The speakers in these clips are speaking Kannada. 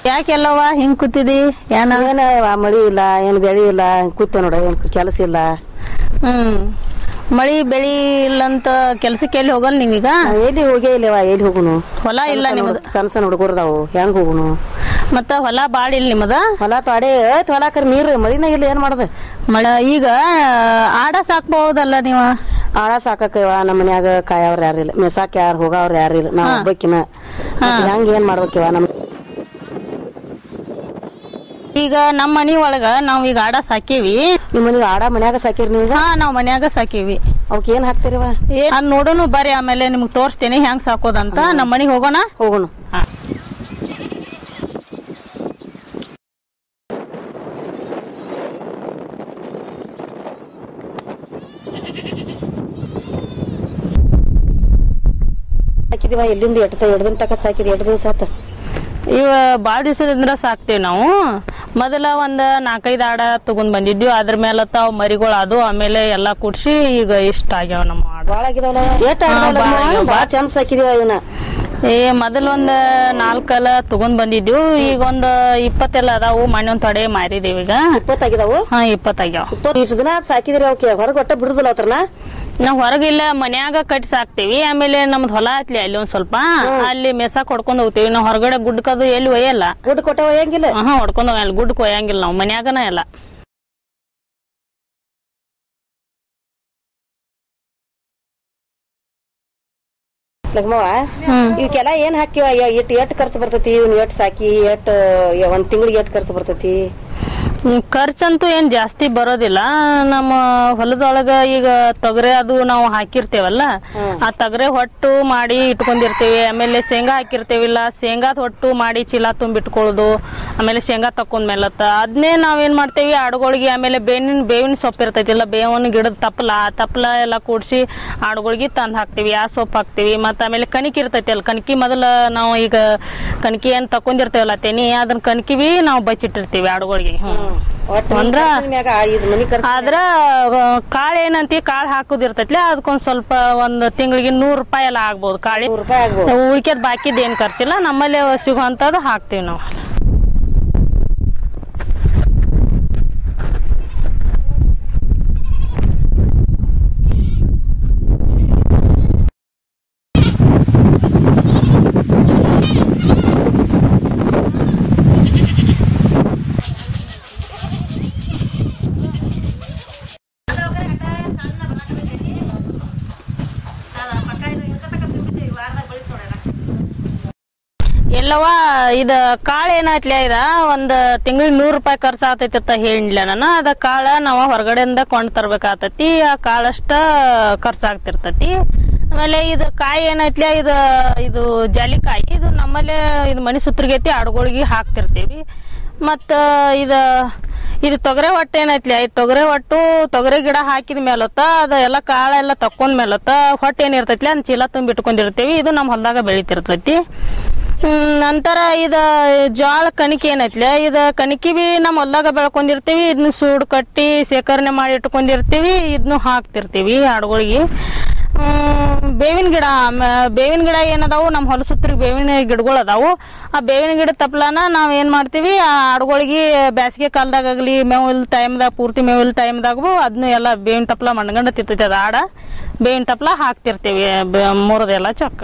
ಯಾಕೆಲ್ಲವ ಹಿಂಗ್ ಕೂತಿದಿ ಏನ ಏನ ಯವ್ವ, ಮಳಿ ಇಲ್ಲ ಏನ್ ಬೆಳಿ ಇಲ್ಲ ಕೂತ ನೋಡ ಏನ್ ಕೆಲಸ ಇಲ್ಲ ಹ್ಮ್ ಮಳಿ ಬೆಳಿ ಇಲ್ಲಂತ ಕೆಲ್ಸಕ್ಕೆ ಎಲ್ಲಿ ಹೋಗಲ್ ನಿಂಗೀಗ ನಾವ್ ಎಲ್ಲಿ ಹೋಗೇ ಇಲ್ಲವ ಎಲ್ಲಿ ಹೋಗುನು ಹೊಲ ಇಲ್ಲ ನಿಮ್ಮದ ಸಣ್ಣ ಸಣ್ಣ ಹುಡುಗರ್ದಾವು ಹೆಂಗ್ ಹೋಗುನು ಮತ್ತ ಹೊಲ ಬಾಳ ಇಲ್ಲ ನಿಮ್ಮದ ಹೊಲ ತೊಡೆ ಐತ್ ಹೊಲಕರ್ ನೀರ್ ಮಳಿನ ಇಲ್ಲ ಏನ್ ಮಾಡುದ ಮಳ ಈಗ ಆಡ ಸಾಕ್ಬಹುದಲ್ಲ ನೀವ ಆಳ ಸಾಕಕ್ಕವ ನಮ್ಮ ಮನ್ಯಾಗ ಕಾಯವ್ರ ಯಾರಿಲ್ಲ ಮೆಸಾಕ್ ಯಾರು ಹೋಗವ್ರ ಯಾರಿಲ್ಲ ನಾವ್ ಒಬ್ಬಕಿನ ಹೆಂಗ್ ಏನ್ ಮಾಡ್ಬೇಕಿವ ನಮ್ ಈಗ ನಮ್ಮ ಮನಿ ಒಳಗ ನಾವ್ ಈಗ ಆಡ ಸಾಕೇವಿ ನಿಮ್ ಮನಿಗ್ ಆಡ ಮನ್ಯಾಗ ಸಾಕಿರಿ ನೀವೀಗ ಹಾ ನಾವ್ ಮನ್ಯಾಗ ಸಾಕೇವಿ ಅವಕ್ ಏನ್ ಹಾಕ್ತಿರಿವ ಏನ್ ನಾನ್ ನೋಡೋನು ಬರ್ರಿ ಆಮೇಲೆ ನಿಮ್ಗ್ ತೋರಿಸ್ತೇನೆ ಹೆಂಗ್ ಸಾಕೋದಂತ ನಮ್ಮ ಮನಿಗ್ ಹೋಗೋಣ ಹೋಗುನು ಹಾ. ಸಾಕಿದಿವ ಎಲ್ಲಿಂದ ಎಡ್ತ ಎಡ್ದಿನ ತಕ ಸಾಕಿದಿ ಎಡ್ ದಿವಸ ಆತ ಇವ ಬಾಳ ದಿವಸದಿಂದ ಸಾಕ್ತೇವ್ ನಾವು ಮೊದಲ ಒಂದ್ ನಾಲ್ಕೈದು ಆಡ ತಗೊಂಡ್ ಬಂದಿದ್ವಿ ಅದ್ರ ಮೇಲೆ ತಾವ್ ಮರಿಗಳು ಅದು ಆಮೇಲೆ ಎಲ್ಲಾ ಕುಡ್ಸಿ ಈಗ ಇಷ್ಟ ಆಗ್ಯಾವ ನಮ್ಮ ಆಡ ಬಾಳ ಆಗಿದಾವಲ್ಲ ಎಟ್ ಹಾ, ಬಾಳ ಆಗ್ಯಾವ. ಬಾಳ ಚಂದ ಸಾಕಿದಿವ ಇವನ್ನ ಏ ಮೊದಲ ಒಂದ್ ನಾಲ್ಕಲ್ಲ ತಗೊಂಡ್ ಬಂದಿದ್ವಿ ಈಗ ಒಂದ್ ಇಪ್ಪತ್ತೆಲ್ಲ ಅದಾವು ಮಣ್ಣ್ ಒಂದ್ ತೊಡೆ ಮಾರಿದೇವ್ ಈಗ ಇಪ್ಪತ್ತಾಗಿದಾವು ಹಾ ಇಪ್ಪತ್ತಾಗ್ಯಾವ ಇಪ್ಪತ್ತು ಇಷ್ಟು ದಿನ ಸಾಕಿದ್ರಿ ಅವಕ್ಕೆ ಹೊರಗೆ ಒಟ್ಟ ಬಿಡುದಿಲ್ಲ ಅವತ್ರನ ನಾವ್ ಹೊರಗಿಲ್ಲ ಮನ್ಯಾಗ ಕಟ್ಟಿ ಸಾಕ್ತೇವಿ ಆಮೇಲೆ ನಮ್ದು ಹೊಲ ಐತ್ಲಿ ಅಲ್ಲಿ ಒಂದ್ ಸ್ವಲ್ಪ ಅಲ್ಲಿ ಮೆಸ ಕೊಡ್ಕೊಂಡ್ ಹೋಗ್ತೇವಿ ನಾವ್ ಹೊರಗಡೆ ಗುಡ್ಕದು ಎಲ್ಲಿ ಒಯ್ಯಲ್ಲ ಗುಡ್ ಕೊಟ್ಟವ ಹೆಂಗಿಲ್ಲ ಹಾ ಹೊಡ್ಕೊಂಡ್ ಹೋಗಲ್ಲ ಗುಡ್ಕ ಒಯ್ಯಂಗಿಲ್ಲ ನಾವ್ ಮನ್ಯಾಗನ ಎಲ್ಲ ಲಗ್ಮವ ಇವಕ್ಕೆಲ್ಲ ಏನ್ ಹಾಕಿವ ಎಟ್ ಎಟ್ ಖರ್ಚು ಬರ್ತೈತಿ ಇವ್ನ ಎಟ್ ಸಾಕಿ ಎಟ್ ಒಂದ್ ತಿಂಗಳಿಗೆ ಎಟ್ ಖರ್ಚು ಬರ್ತೈತಿ ಹ್ಮ್, ಖರ್ಚಂತೂ ಏನ್ ಜಾಸ್ತಿ ಬರೋದಿಲ್ಲ ನಮ್ಮ ಹೊಲದೊಳಗ ಈಗ ತೊಗರೆ ಅದು ನಾವು ಹಾಕಿರ್ತೇವಲ್ಲ ಆ ತೊಗರೆ ಹೊಟ್ಟು ಮಾಡಿ ಇಟ್ಕೊಂಡಿರ್ತೇವಿ ಆಮೇಲೆ ಶೇಂಗಾ ಹಾಕಿರ್ತೇವಿಲ್ಲ ಶೇಂಗಾದ ಹೊಟ್ಟು ಮಾಡಿ ಚೀಲ ತುಂಬಿಟ್ಕೊಳ್ಳೋದು ಆಮೇಲೆ ಶೇಂಗಾ ತಕೊಂಡ್ ಮೇಲತ್ತ ಅದನ್ನೇ ನಾವೇನ್ ಮಾಡ್ತೇವಿ ಆಡುಗಳಿಗೆ ಆಮೇಲೆ ಬೇವಿನ ಬೇವಿನ ಸೊಪ್ಪು ಇರ್ತೈತಿಲ್ಲ ಬೇವಿನ ಗಿಡದ ತಪ್ಪಲ ಆ ತಪ್ಪಲ ಎಲ್ಲ ಕೂಡಿಸಿ ಆಡುಗಳಿಗೆ ತಂದು ಹಾಕ್ತಿವಿ ಆ ಸೊಪ್ಪು ಹಾಕ್ತಿವಿ ಮತ್ತು ಆಮೇಲೆ ಕಣಿಕಿ ಇರ್ತೈತಿ ಅಲ್ಲ ಕಣಿಕಿ ಮೊದಲ ನಾವು ಈಗ ಕಣಿಕಿ ಏನು ತಕೊಂಡಿರ್ತೇವಲ್ಲ ತೆನಿ ಅದನ್ನ ಕಣಿಕಿ ಬಿ ನಾವು ಬಚ್ಚಿಟ್ಟಿರ್ತೀವಿ ಆಡುಗಳಿಗೆ ಹ್ಮ್ ಒಟ್ಟ ಅಂದ್ರ ಮ್ಯಾಗ ಐದು ಮನಿ ಖರ್ಚು ಆದ್ರ ಕಾಳು ಏನಂತಿ ಕಾಳು ಹಾಕೋದಿರ್ತೈತ್ಲೆ ಅದಕ್ಕೊಂದ್ ಸ್ವಲ್ಪ ಒಂದ್ ತಿಂಗಳಿಗೆ ನೂರ್ ರೂಪಾಯಿ ಎಲ್ಲ ಆಗ್ಬೋದು ಕಾಳಿ ನೂರು ರೂಪಾಯಿ ಆಗ್ಬೋದು ಉಳ್ಕೆದ್ ಬಾಕಿದ್ ಏನ್ ಖರ್ಚಿಲ್ಲ ನಮ್ಮಲ್ಲಿ ಸಿಗುವಂತದ್ದು ಹಾಕ್ತಿವಿ ನಾವು ಎಲ್ಲವ ಇದ ಕಾಳು ಏನಾಯ್ತ್ಲೆ ಇದ ಒಂದ್ ತಿಂಗಳಿಗೆ ನೂರ್ ರೂಪಾಯಿ ಖರ್ಚು ಆತೈತಿ ಅಂತ ಹೇಳಿಲ್ಲ ನಾನು ಅದ ಕಾಳ ನಾವ ಹೊರಗಡೆಯಿಂದ ಕೊಂಡ್ ತರ್ಬೇಕಾತತಿ ಆ ಕಾಳಷ್ಟ ಖರ್ಚಾಗ್ತಿರ್ತತಿ ಆಮೇಲೆ ಇದು ಕಾಯಿ ಏನೈತ್ಲೆ ಇದು ಇದು ಜಾಲಿಕಾಯಿ ಇದು ನಮ್ಮಲ್ಲೇ ಇದು ಮನಿ ಸುತ್ತರಿಗೈತಿ ಆಡುಗಳಿಗೆ ಹಾಕ್ತಿರ್ತೀವಿ ಮತ್ತ ಇದ ಇದು ತೊಗರೆ ಹೊಟ್ಟೆ ಏನೈತ್ಲಿ ಈ ತೊಗರೆ ಹೊಟ್ಟು ತೊಗರೆ ಗಿಡ ಹಾಕಿದ ಮೇಲತ್ತ ಅದ ಎಲ್ಲ ಕಾಳೆಲ್ಲ ತಕ್ಕೊಂಡ್ ಮೇಲತ್ತ ಹೊಟ್ಟೆ ಏನಿರ್ತೈತ್ಲಿ ಅದ್ ಚೀಲ ತುಂಬಿ ಇಟ್ಕೊಂಡಿರ್ತೀವಿ ಇದು ನಮ್ಮ ಹೊಲದಾಗ ಬೆಳಿತಿರ್ತೈತಿ ಹ್ಮ್, ನಂತರ ಇದ ಜೋಳ ಕಣಿಕೆ ಏನೈತ್ಲೆ ಇದ ಕಣಿಕೆ ಬಿ ನಮ್ಮ ಹೊಲ್ದಾಗ ಬೆಳ್ಕೊಂಡಿರ್ತೀವಿ ಇದನ್ನ ಸೂಡ್ ಕಟ್ಟಿ ಶೇಖರಣೆ ಮಾಡಿ ಇಟ್ಕೊಂಡಿರ್ತೀವಿ ಇದನ್ನು ಹಾಕ್ತಿರ್ತೀವಿ ಆಡುಗಳಿಗೆ ಹ್ಮ್, ಬೇವಿನ ಗಿಡ ಮ- ಬೇವಿನ ಗಿಡ ಏನದಾವು ನಮ್ಮ ಹೊಲ ಸುತ್ತರಿಗೆ ಬೇವಿನ ಗಿಡಗಳು ಅದಾವು ಆ ಬೇವಿನ ಗಿಡ ತಪ್ಪಲನ ನಾವ್ ಏನ್ ಮಾಡ್ತೀವಿ ಆ ಆಡುಗಳಿಗೆ ಬ್ಯಾಸಿಗೆ ಕಾಲದಾಗ ಆಗ್ಲಿ ಮೇವು ಇಲ್ಲ ಟೈಮ್ದಾಗ ಪೂರ್ತಿ ಮೇವು ಇಲ್ಲ ಟೈಮ್ದಾಗು ಅದನ್ನು ಎಲ್ಲ ಬೇವಿನ ತಪ್ಪಲ ಮಣ್ಗಂಡ ತಿರ್ತೈತಿ ಅದ ಆಡ ಬೇವಿನ ತಪ್ಪಲ ಹಾಕ್ತಿರ್ತೀವಿ ಬೆ- ಮೂರದೆಲ್ಲ ಚೊಕ್ಕ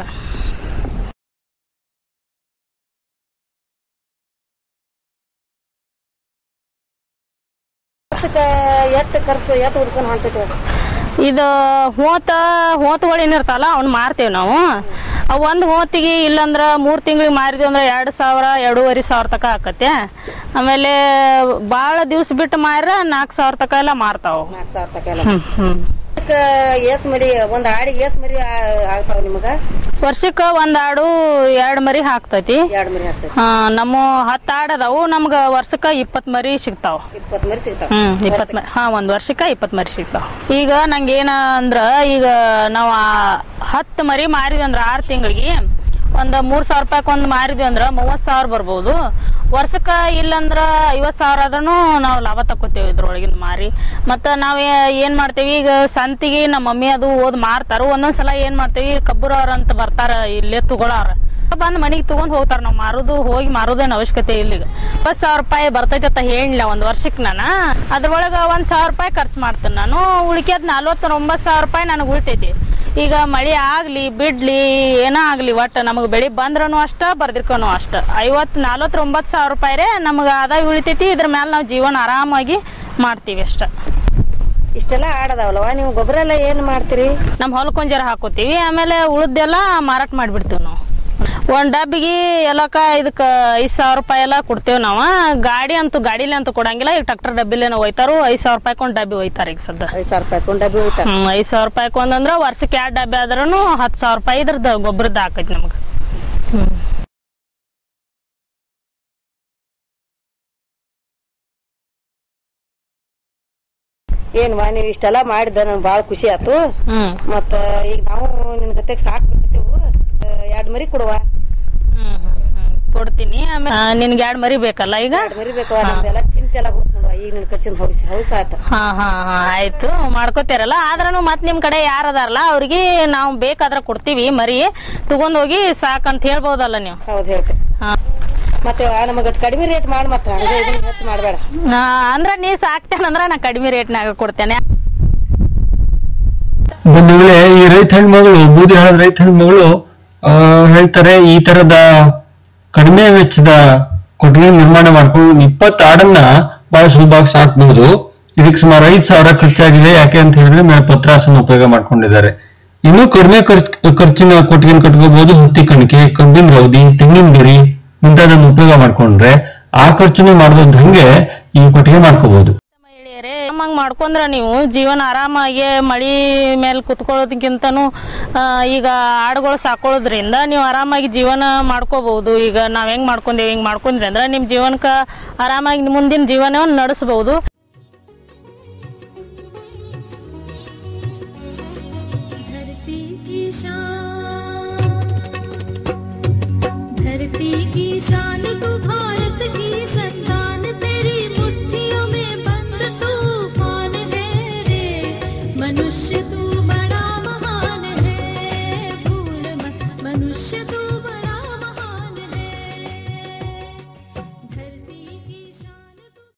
ವರ್ಷಕ್ಕೆ ಎಟ್ ಖರ್ಚು ಎಟ್ ಉದ್ಕೊಂಡ್ ಹೊಂಟೈತಿ ಇದು ಹೋತ ಹೋತುಗಳು ಏನಿರ್ತಾವಲ್ಲ ಅವ್ನ ಮಾರ್ತೇವೆ ನಾವು ಅವು ಒಂದು ಹೋತಿಗೆ ಇಲ್ಲಂದ್ರ ಮೂರು ತಿಂಗಳಿಗೆ ಮಾರಿದ್ವಿ ಅಂದ್ರೆ ಎರಡು ಸಾವಿರ ಎರಡೂವರೆ ಸಾವಿರ ತಕ ಆಕತ್ತೆ ಆಮೇಲೆ ಭಾಳ ದಿವ್ಸ ಬಿಟ್ಟು ಮಾರ ನಾಲ್ಕು ಸಾವಿರ ತಕ ಎಲ್ಲ ಮಾರ್ತಾವ ನಾಲ್ಕು ಸಾವಿರ ತಕ ಎಲ್ಲ ಹ್ಮ್ ಹ್ಮ್ ಅದಕ್ಕ ಎಸ್ ಮರಿ ಒಂದ್ ಆಡಿ ಎಸ್ ಮರಿ ಆ- ಆಗ್ತಾವ ನಿಮಗ ವರ್ಷಕ್ಕೆ ಒಂದ್ ಆಡು ಎರಡು ಮರಿ ಹಾಕ್ತೈತಿ ಎರಡ್ ಮರಿ ಆಗ್ತೈತಿ ಆ, ನಮ್ಮ ಹತ್ತು ಆಡು ಅದಾವು ನಮ್ಗೆ ವರ್ಷಕ್ಕೆ ಇಪ್ಪತ್ತು ಮರಿ ಸಿಗ್ತಾವ ಇಪ್ಪತ್ ಮರಿ ಸಿಗ್ತಾವ ಹ್ಮ್ ಇಪ್ಪತ್ ಮ- ಹಾ ಒಂದ್ ವರ್ಷಕ್ಕ ಇಪ್ಪತ್ ಮರಿ ಸಿಗ್ತಾವ ಈಗ ನಂಗೆ ಏನ ಅಂದ್ರ ಈಗ ನಾವ್ ಆ ಹತ್ತು ಮರಿ ಮಾರಿದ್ವಿ ಅಂದ್ರ ಆರ್ ತಿಂಗಳಿಗೆ ಒಂದ್ ಮೂರ್ ಸಾವಿರ ರೂಪಾಯಿ ಒಂದ್ ಮಾರಿದ್ವಿ ಅಂದ್ರ ಮೂವತ್ ಸಾವಿರ ಬರ್ಬೋದು ವರ್ಷಕ್ಕ ಇಲ್ಲಂದ್ರ ಐವತ್ ಸಾವಿರ ಆದ್ರೂ ನಾವು ಲಾಭ ತಕ್ಕೋತೇವೆ ಇದ್ರೊಳಗಿನ ಮಾರಿ ಮತ್ತ ನಾವ್ ಏ- ಏನ್ ಮಾಡ್ತೇವಿ ಈಗ ಸಂತಿಗೆ ನಮ್ಮ ಮಮ್ಮಿ ಅದು ಓದ್ ಮಾರ್ತಾರ ಒಂದೊಂದ್ಸಲ ಏನ್ ಮಾಡ್ತೇವಿ ಕಬ್ಬುರವ್ರ ಅಂತ ಬರ್ತಾರ ಇಲ್ಲೇ ತಗೊಳಾರ ಬಂದ್ ಮನಿಗ್ ತಗೊಂಡ್ ಹೋಗ್ತಾರ ನಾವ್ ಮಾರುದು ಹೋಗಿ ಮಾರುದೇನ್ ಅವಶ್ಯಕತೆ ಇಲ್ಲ ಈಗ ಇಪ್ಪತ್ ಸಾವಿರ ರೂಪಾಯಿ ಬರ್ತೈತೆ ಅಂತ ಹೇಳಿಲ್ಲ ಒಂದ್ ವರ್ಷಕ್ ನಾನು ಅದ್ರೊಳಗ ಒಂದ್ ಸಾವಿರ ರೂಪಾಯಿ ಖರ್ಚು ಮಾಡ್ತೀನಿ ನಾನು ಉಳಿಕೆದ್ ನಲ್ವತ್ತೊಂಬತ್ತು ಸಾವಿರ ರೂಪಾಯಿ ನನಗೆ ಉಳಿತೈತಿ ಈಗ ಮಳಿ ಆಗ್ಲಿ ಬಿಡ್ಲಿ ಏನೋ ಆಗ್ಲಿ ಒಟ್ಟು ನಮಗೆ ಬೆಳಿ ಬಂದ್ರೂ ಅಷ್ಟ ಬರ್ದಿರ್ಕೊನು ಅಷ್ಟ ಐವತ್ ನಲ್ವತ್ತೊಂಬತ್ತು ಸಾವಿರ ರೂಪಾಯಿ ರೇ ನಮ್ಗೆ ಆದಾಯ ಉಳಿತೈತಿ ಇದ್ರ ಮೇಲೆ ನಾವು ಜೀವನ ಆರಾಮಾಗಿ ಮಾಡ್ತೀವಿ ಅಷ್ಟ ಇಷ್ಟೆಲ್ಲ ಆಡದಾವಲ್ವ ನೀವು ಗೊಬ್ಬರ ಎಲ್ಲ ಏನ್ ಮಾಡ್ತೀರಿ ನಮ್ಮ ಹೊಲಕ್ಕೊಂಜರ ಹಾಕೋತೀವಿ ಆಮೇಲೆ ಉಳಿದೆಲ್ಲ ಮಾರಾಟ ಮಾಡಿಬಿಡ್ತೀವಿ ನಾವು ಒಂದ್ ಡಬ್ಬಿಗೆ ಎಲ್ಲಕ ಇದಕ್ಕ ಐದ್ ಸಾವಿರ ರೂಪಾಯಿ ಎಲ್ಲ ಕೊಡ್ತೇವೆ ನಾವು ಗಾಡಿ ಅಂತೂ ಗಾಡಿಲಿ ಅಂತೂ ಕೊಡಂಗಿಲ್ಲ ಈಗ ಟ್ರಾಕ್ಟರ್ ಡಬ್ಬಿಲೇನೋ ಒಯ್ತಾರು ಐದ್ ಸಾವಿರ ರೂಪಾಯಿ ಕೊಂಡ್ ಡಬ್ಬಿ ಒಯ್ತಾರ ಈಗ ಸದ್ದ ಐದ್ ಸಾವಿರ ರೂಪಾಯಿ ಕೊಂಡ್ ಡಬ್ಬಿ ಹೋಯ್ತಾರ ಹ್ಮ್ ಐದ್ ಸಾವಿರ ರೂಪಾಯಿ ಕೊಂದಂದ್ರ ವರ್ಷಕ್ಕೆ ಎರಡ್ ಡಬ್ಬಿ ಆದ್ರೂ ಹತ್ತು ಸಾವಿರ ರೂಪಾಯಿ ಇದ್ರದ್ದು ಗೊಬ್ಬರದ್ದು ಹಾಕೈತಿ ನಮ್ಗೆ ಹ್ಮ್ ಏನ್ವಾ ನೀವು ಇಷ್ಟೆಲ್ಲ ಮಾಡಿದ ನನ್ಗೆ ಭಾಳ ಖುಷಿ ಆತು ಹ್ಮ್ ಮತ್ತ ಈಗ ನಾವು ನಿನ್ ಗತೆಗ್ ಸಾಕ್ ಬಿಡ್ತೇವು ಎರಡ್ ಮರಿ ಕೊಡುವ ಹ್ಮ್ ಹ್ಮ್ ಹ್ಮ್ ಕೊಡ್ತೀನಿ ಆಮೇಲೆ ನಿನ್ಗೆ ಎರಡು ಮರಿ ಬೇಕಲ್ಲ ಈಗ ಎರಡ್ ಮರಿ ಬೇಕವ ನಮ್ದೆಲ್ಲ ಚಿಂತೆ ಎಲ್ಲ ಹೋತ್ ನೋಡುವ ಈಗ ನಿನ್ ಕಡ್ಸಿಂದ ಹೌಸ್ ಹೌಸ್ ಆತ ಹಾ ಹಾ ಹಾ ಆಯ್ತು ಮಾಡ್ಕೋತೀರಲ್ಲ ಆದ್ರೂ ಮತ್ ನಿಮ್ ಕಡೆ ಯಾರು ಅದಾರಲ್ಲ ಅವ್ರಿಗೆ ನಾವು ಬೇಕಾದ್ರ ಕೊಡ್ತೀವಿ ಮರಿ ತಗೊಂಡ್ ಹೋಗಿ ಸಾಕಂತ ಹೇಳ್ಬೋದಲ್ಲ ನೀವು ಹೌದ್ ಹೇಳ್ತೆ ಹಾ ಮತ್ತೆ ನಮಗ ಕಡಿಮೆ ರೇಟ್ ಮಾಡ್ ಮತ್ತ ಹಂಗ ಇದನ್ನ ಹೆಚ್ಚು ಮಾಡ್ಬೇಡ ನಾ- ಅಂದ್ರ ನೀ ಸಾಕ್ತೇನಂದ್ರ ನಾ ಕಡಿಮೆ ರೇಟ್ನಾಗ ಕೊಡ್ತೇನೆ ಬಂಧುಗಳೇ ಈ ರೈತ ಹೆಣ್ಮಗಳು ಬೂದಿ ಹಳದ ರೈತ ಹೆಣ್ಮಗಳು ಆ, ಹೇಳ್ತಾರೆ ಈ ತರದ ಕಡಿಮೆ ವೆಚ್ಚದ ಕೊಟ್ಟಿಗೆ ನಿರ್ಮಾಣ ಮಾಡ್ಕೊಂಡು ಇಪ್ಪತ್ತು ಆಡನ್ನ ಬಹಳ ಸುಲಭವಾಗಿ ಸಾಕ್ಬಹುದು ಇದಕ್ಕೆ ಸುಮಾರು ಐದು ಸಾವಿರ ಖರ್ಚಾಗಿದೆ ಯಾಕೆ ಅಂತ ಹೇಳಿದ್ರೆ ಮೇಲೆ ಪತ್ರಾಸನ ಉಪಯೋಗ ಮಾಡ್ಕೊಂಡಿದ್ದಾರೆ ಇನ್ನು ಕಡಿಮೆ ಖರ್ಚ್- ಖರ್ಚಿನ ಕೊಟ್ಟಿಗೆ ಕಟ್ಕೋಬಹುದು ಹತ್ತಿ ಕಣಿಕೆ ಕಬ್ಬಿನ ರೌದಿ ತೆಂಗಿನ ಗರಿ ಮುಂತಾದನ್ನು ಉಪಯೋಗ ಮಾಡ್ಕೊಂಡ್ರೆ ಆ ಖರ್ಚನ್ನು ಮಾಡದ ಹಂಗೆ ಈ ಕೊಟ್ಟಿಗೆ ಮಾಡ್ಕೋಬಹುದು ಮಹಿಳೆಯರೇ ಆರಾಮಾಗಿ ಮಾಡ್ಕೊಂಡ್ರ ನೀವು ಜೀವನ ಆರಾಮಾಗಿ ಮಳಿ ಮೇಲೆ ಕುತ್ಕೊಳ್ಳೋದಕ್ಕಿಂತನೂ ಆ, ಈಗ ಆಡುಗಳು ಸಾಕೊಳ್ಳೋದ್ರಿಂದ ನೀವು ಆರಾಮಾಗಿ ಜೀವನ ಮಾಡ್ಕೋಬಹುದು ಈಗ ನಾವ್ ಹೆಂಗ್ ಮಾಡ್ಕೊಂಡೇವಿ ಹಿಂಗ್ ಮಾಡ್ಕೊಂಡ್ರಿ ಅಂದ್ರೆ ನಿಮ್ ಜೀವನಕ್ಕ ಆರಾಮಾಗಿ ಮುಂದಿನ ಜೀವನವನ್ನು ನಡೆಸಬಹುದು